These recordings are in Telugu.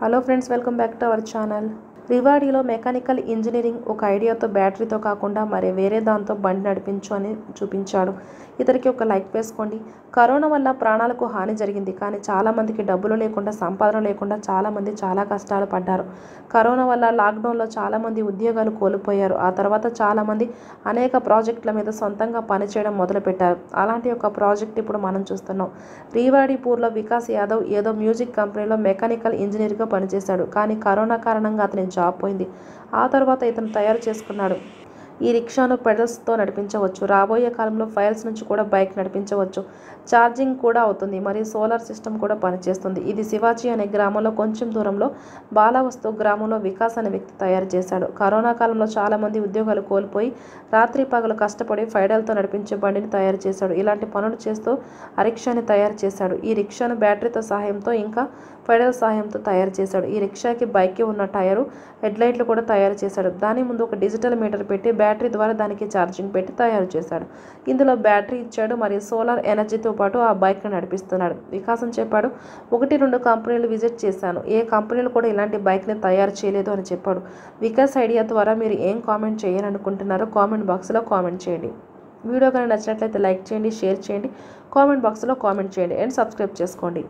hello friends welcome back to our channel రివాడిలో మెకానికల్ ఇంజనీరింగ్ ఒక ఐడియాతో బ్యాటరీతో కాకుండా మరి వేరే దాంతో బండి నడిపించు అని చూపించాడు ఇతనికి ఒక లైక్ వేసుకోండి కరోనా వల్ల ప్రాణాలకు హాని జరిగింది కానీ చాలామందికి డబ్బులు లేకుండా సంపాదన లేకుండా చాలామంది చాలా కష్టాలు పడ్డారు కరోనా వల్ల లాక్డౌన్లో చాలామంది ఉద్యోగాలు కోల్పోయారు ఆ తర్వాత చాలామంది అనేక ప్రాజెక్టుల మీద సొంతంగా పనిచేయడం మొదలుపెట్టారు అలాంటి ఒక ప్రాజెక్ట్ ఇప్పుడు మనం చూస్తున్నాం రీవాడిపూర్లో వికాస్ యాదవ్ ఏదో మ్యూజిక్ కంపెనీలో మెకానికల్ ఇంజనీర్గా పనిచేశాడు కానీ కరోనా కారణంగా అతని జాబ్ పోయింది ఆ తర్వాత ఇతను తయారు చేసుకున్నాడు ఈ రిక్షాను పెడల్స్తో నడిపించవచ్చు రాబోయే కాలంలో ఫైల్స్ నుంచి కూడా బైక్ నడిపించవచ్చు ఛార్జింగ్ కూడా అవుతుంది మరియు సోలార్ సిస్టమ్ కూడా పనిచేస్తుంది ఇది శివాజీ అనే గ్రామంలో కొంచెం దూరంలో బాలవస్తు గ్రామంలో వికాస్ అనే వ్యక్తి తయారు చేశాడు కరోనా కాలంలో చాలామంది ఉద్యోగాలు కోల్పోయి రాత్రి పగలు కష్టపడి ఫైడల్తో నడిపించే బండిని తయారు చేశాడు ఇలాంటి పనులు చేస్తూ ఆ రిక్షాని తయారు చేశాడు ఈ రిక్షాను బ్యాటరీతో సహాయంతో ఇంకా ఫైడల్ సహాయంతో తయారు చేశాడు ఈ రిక్షాకి బైక్కి ఉన్న టైరు హెడ్ లైట్లు కూడా తయారు చేశాడు దాని ముందు ఒక డిజిటల్ మీటర్ పెట్టి బ్యాటరీ ద్వారా దానికి ఛార్జింగ్ పెట్టి తయారు చేశాడు ఇందులో బ్యాటరీ ఇచ్చాడు మరియు సోలార్ ఎనర్జీతో పాటు ఆ బైక్ను నడిపిస్తున్నాడు వికాసం చెప్పాడు ఒకటి రెండు కంపెనీలు విజిట్ చేశాను ఏ కంపెనీలు కూడా ఇలాంటి బైక్ని తయారు చేయలేదు అని చెప్పాడు వికాస్ ఐడియా ద్వారా మీరు ఏం కామెంట్ చేయాలనుకుంటున్నారో కామెంట్ బాక్స్లో కామెంట్ చేయండి వీడియో కానీ నచ్చినట్లయితే లైక్ చేయండి షేర్ చేయండి కామెంట్ బాక్స్లో కామెంట్ చేయండి అండ్ సబ్స్క్రైబ్ చేసుకోండి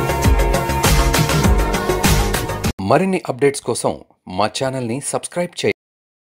మరిన్ని అప్డేట్స్ కోసం మా ఛానల్ని సబ్స్క్రైబ్ చేయండి